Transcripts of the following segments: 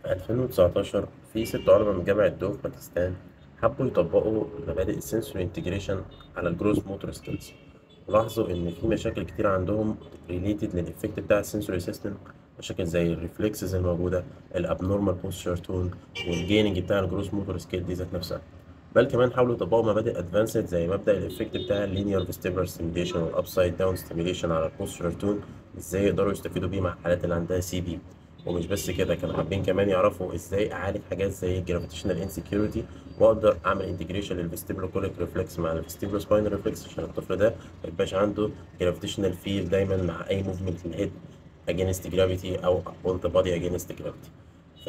في 2019 في ست علماء من جامعة دو في باكستان حبوا يطبقوا مبادئ السنسوري انتجريشن على الجروس موتور سكيلز ولاحظوا إن في مشاكل كتير عندهم ريليتد للإفكت بتاع السنسوري سيستم مشاكل زي الريفلكسز الموجودة الابنورمال بوستشر تون والجيننج بتاع الجروس موتور سكيل دي ذات نفسها بل كمان حاولوا يطبقوا مبادئ ادفانسد زي مبدأ الإفكت بتاع اللينير فيستيبولار ستيميوليشن والابسايد داون ستيميوليشن على البوستشر تون ازاي يقدروا يستفيدوا بيه مع الحالات اللي عندها سي بي ومش بس كده كانوا حابين كمان يعرفوا ازاي اعالج حاجات زي الجرافيتيشنال انسكيورتي واقدر اعمل انتجريشن للفيستيبولو كوليك ريفلكس مع الفيستيبولو سباينال ريفلكس عشان الطفل ده ما يبقاش عنده جرافيتيشنال فيل دايما مع اي موفمنت الهيد اجينست جرافيتي او اونت بادي اجينست جرافيتي ف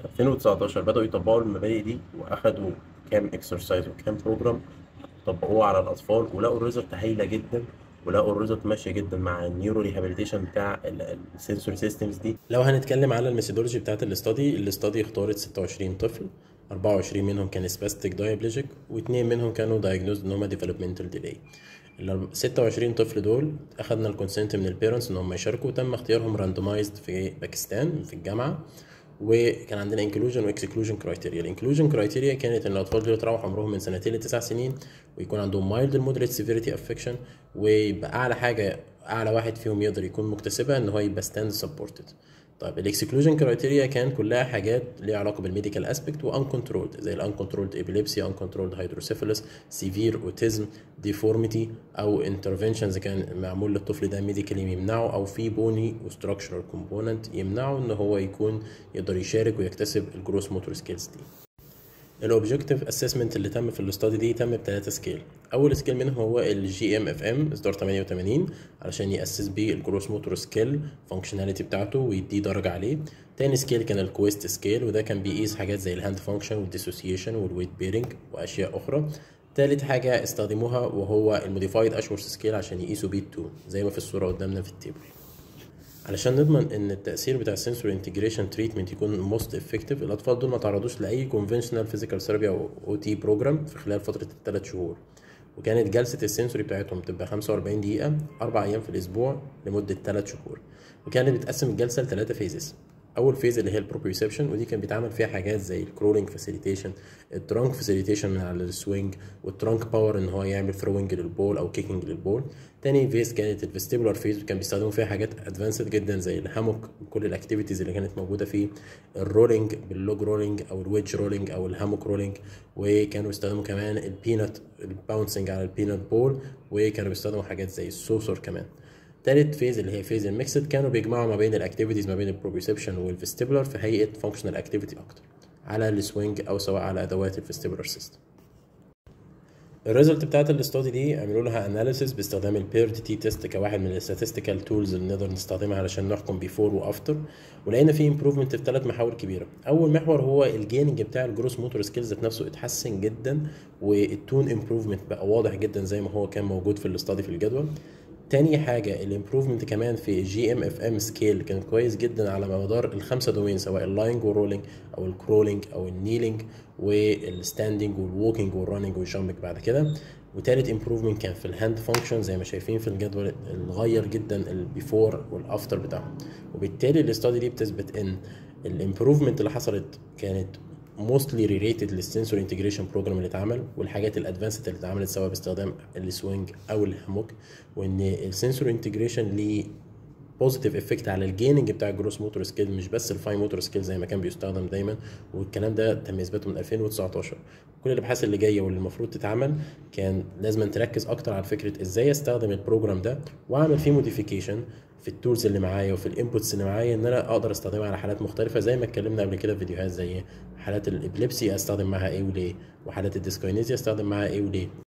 2019 بدأوا يطبقوا المبادئ دي واخدوا كام اكسرسايز وكام بروجرام طبقوه على الاطفال ولقوا الريزلت هايله جدا ولقوا الريزلت ماشيه جدا مع النيورو ريهابيليتيشن بتاع السنسوري سيستمز دي لو هنتكلم على الميثودولوجي بتاعت الاستادي الاستادي اختارت 26 طفل 24 منهم كان سباستيك دايبليجيك واثنين منهم كانوا دايجنوزد ان هم ديفلوبمنتال ديلاي ال 26 طفل دول اخذنا الكونسنت من البيرنتس ان هم يشاركوا تم اختيارهم راندمايزد في باكستان في الجامعه وكان عندنا انكلوجن واكسكلوجن كرايتيريا الانكلوجن كرايتيريا كانت ان الاطفال دول يتراوحوا عمرهم من سنتين لتسع سنين ويكون عندهم مايلد مودريت سيفيريتي افكشن ويبقى اعلى حاجه اعلى واحد فيهم يقدر يكون مكتسبها ان هو يبقى ستاند سبورتد طيب الاكسكلوجن كرايتيريا كان كلها حاجات ليها علاقه بالميديكال اسبكت وان كنترولد زي الان كنترولد ابيليبسي ان كنترولد هيدروسيفالس سيفير اوتيزم ديفورميتي او انترفنشنز كان معمول للطفل ده ميديكالي يمنعه او في بوني وستراكشرال كومبوننت يمنعه ان هو يكون يقدر يشارك ويكتسب الجروس موتور سكيلز دي الاوبجكتيف اسسمنت اللي تم في الاستادي دي تم بثلاثه سكيل اول سكيل منهم هو الجي ام اف ام اصدار 88 علشان ياسس بيه الجروس موتور سكيل فانكشناليتي بتاعته ويديه درجه عليه تاني سكيل كان الكويست سكيل وده كان بيقيس حاجات زي الهاند فانكشن والديسوسيشن والويت بيرنج واشياء اخرى تالت حاجة استخدموها وهو الموديفايد اشورس سكيل عشان يقيسوا بيه التو زي ما في الصورة قدامنا في التيبل علشان نضمن ان التاثير بتاع السنسوري انتجريشن تريتمنت يكون موست افكتيف الاطفال دول ما تعرضوش لاي كونفشنال فيزيكال ثيرابي او او تي بروجرام في خلال فتره الثلاث شهور وكانت جلسه السنسوري بتاعتهم تبقى 45 دقيقه اربع ايام في الاسبوع لمده ثلاث شهور وكانت بتقسم الجلسه لثلاثه فيزز اول فيز اللي هي البروبريسبشن ودي كان بيتعمل فيها حاجات زي الكرولينج فاسيليتيشن الترانك فاسيليتيشن من على السوينج والترانك باور ان هو يعمل ثروينج للبول او كيكنج للبول تاني فيز كانت الفيستيبولار فيز وكان بيستخدموا فيها حاجات ادفانسد جدا زي الهاموك كل الاكتيفيتيز اللي كانت موجوده فيه الرولينج باللوج رولينج او الويدج رولينج او الهاموك رولينج وكانوا بيستخدموا كمان البينات الباونسنج على البينات بول وكانوا بيستخدموا حاجات زي السوسور كمان تالت فيز اللي هي فيز الميكسد كانوا بيجمعوا ما بين الاكتيفيتيز ما بين البروبريسبشن والفيستيبولار في هيئه فانكشنال اكتيفيتي اكتر على السوينج او سواء على ادوات الفيستيبولار سيستم الريزلت بتاعت الاستادي دي عملوا لها اناليسيس باستخدام البيرد تي تيست كواحد من الستاتستيكال تولز اللي نقدر نستخدمها علشان نحكم بيفور وافتر ولقينا فيه امبروفمنت في ثلاث محاور كبيره اول محور هو الجيننج بتاع الجروس موتور سكيلز ذات نفسه اتحسن جدا والتون امبروفمنت بقى واضح جدا زي ما هو كان موجود في الاستادي في الجدول تاني حاجة الامبروفمنت كمان في جي ام اف ام سكيل كان كويس جدا على مدار الخمسة دومين سواء اللاينج والرولينج او الكرولينج او النيلينج والستاندنج والووكينج والرننج والجامبنج بعد كده وتالت امبروفمنت كان في الهاند فانكشن زي ما شايفين في الجدول اتغير جدا البيفور والافتر بتاعهم وبالتالي الاستادي دي بتثبت ان الامبروفمنت اللي حصلت كانت موستلي ريليتد للسنسور انتجريشن بروجرام اللي اتعمل والحاجات الادفانسد اللي اتعملت سواء باستخدام السوينج او الهاموك وان السنسور انتجريشن ليه بوزيتيف افكت على الجيننج بتاع الجروس موتور سكيل مش بس الفاين موتور سكيل زي ما كان بيستخدم دايما والكلام ده تم اثباته من 2019 كل الابحاث اللي جايه واللي المفروض تتعمل كان لازم تركز اكتر على فكره ازاي استخدم البروجرام ده واعمل فيه موديفيكيشن في التولز اللي معايا وفي الانبوتس اللي معايا ان انا اقدر استخدمها على حالات مختلفه زي ما اتكلمنا قبل كده في فيديوهات زي حالات الابليبسي استخدم معاها ايه وليه وحالات الديسكاينيزيا استخدم معاها ايه وليه